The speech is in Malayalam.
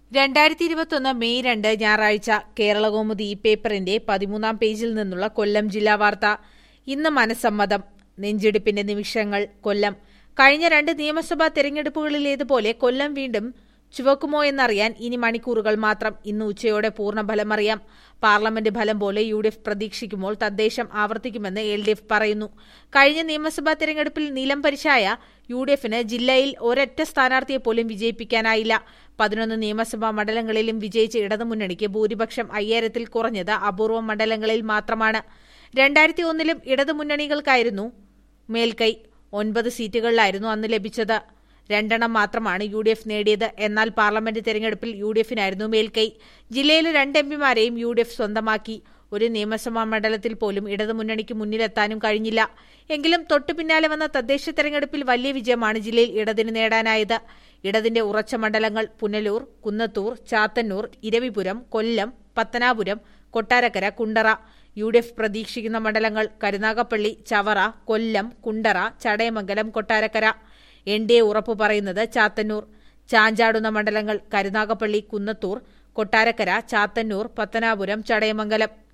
രണ്ടായിരത്തി ഇരുപത്തൊന്ന് മെയ് രണ്ട് ഞായറാഴ്ച കേരളകൗമുദി ഈ പേപ്പറിന്റെ പതിമൂന്നാം പേജിൽ നിന്നുള്ള കൊല്ലം ജില്ലാ വാർത്ത ഇന്ന് മനസ്സമ്മതം നെഞ്ചിടിപ്പിന്റെ നിമിഷങ്ങൾ കൊല്ലം കഴിഞ്ഞ രണ്ട് നിയമസഭാ തെരഞ്ഞെടുപ്പുകളിലേതുപോലെ കൊല്ലം വീണ്ടും ചുവക്കുമോ എന്നറിയാൻ ഇനി മണിക്കൂറുകൾ മാത്രം ഇന്ന് ഉച്ചയോടെ പൂർണ്ണ ഫലമറിയാം പാർലമെന്റ് ഫലം പോലെ യു ഡി എഫ് പ്രതീക്ഷിക്കുമ്പോൾ തദ്ദേശം ആവർത്തിക്കുമെന്ന് എൽ ഡി എഫ് പറയുന്നു കഴിഞ്ഞ നിയമസഭാ തെരഞ്ഞെടുപ്പിൽ നീലം പരിശായ യു ഡി എഫിന് ജില്ലയിൽ ഒരൊറ്റ സ്ഥാനാർത്ഥിയെ പോലും വിജയിപ്പിക്കാനായില്ല പതിനൊന്ന് നിയമസഭാ മണ്ഡലങ്ങളിലും വിജയിച്ച ഇടതുമുന്നണിക്ക് ഭൂരിപക്ഷം അയ്യായിരത്തിൽ കുറഞ്ഞത് അപൂർവ മണ്ഡലങ്ങളിൽ മാത്രമാണ് രണ്ടായിരത്തി ഒന്നിലും ഇടതുമുന്നണികൾക്കായിരുന്നു മേൽക്കൈ ഒൻപത് സീറ്റുകളിലായിരുന്നു അന്ന് ലഭിച്ചത് രണ്ടെണ്ണം മാത്രമാണ് യു ഡി എഫ് നേടിയത് എന്നാൽ പാർലമെന്റ് തെരഞ്ഞെടുപ്പിൽ യു ഡി എഫിനായിരുന്നു മേൽക്കൈ ജില്ലയിലെ രണ്ട് എംപിമാരെയും യു ഡി എഫ് സ്വന്തമാക്കി ഒരു നിയമസഭാ മണ്ഡലത്തിൽ പോലും ഇടതുമുന്നണിക്ക് മുന്നിലെത്താനും കഴിഞ്ഞില്ല എങ്കിലും തൊട്ടു പിന്നാലെ വന്ന തദ്ദേശ തെരഞ്ഞെടുപ്പിൽ വലിയ വിജയമാണ് ജില്ലയിൽ ഇടതിന് നേടാനായത് ഇടതിന്റെ ഉറച്ച മണ്ഡലങ്ങൾ Punalur Kunnathur Chathannur Eravipuram Kollam Pathanapuram Kottarakkara Kundara U D F പ്രതീക്ഷിക്കുന്ന മണ്ഡലങ്ങൾ Karunagappally Chavara Kollam Kundara Chadayamangalam Kottarakkara N D A ഉറപ്പു പറയുന്നത് ചാത്തന്നൂർ ചാഞ്ചാടുന്ന മണ്ഡലങ്ങൾ കരുനാഗപ്പള്ളി കുന്നത്തൂർ കൊട്ടാരക്കര ചാത്തന്നൂർ പത്തനാപുരം ചടയമംഗലം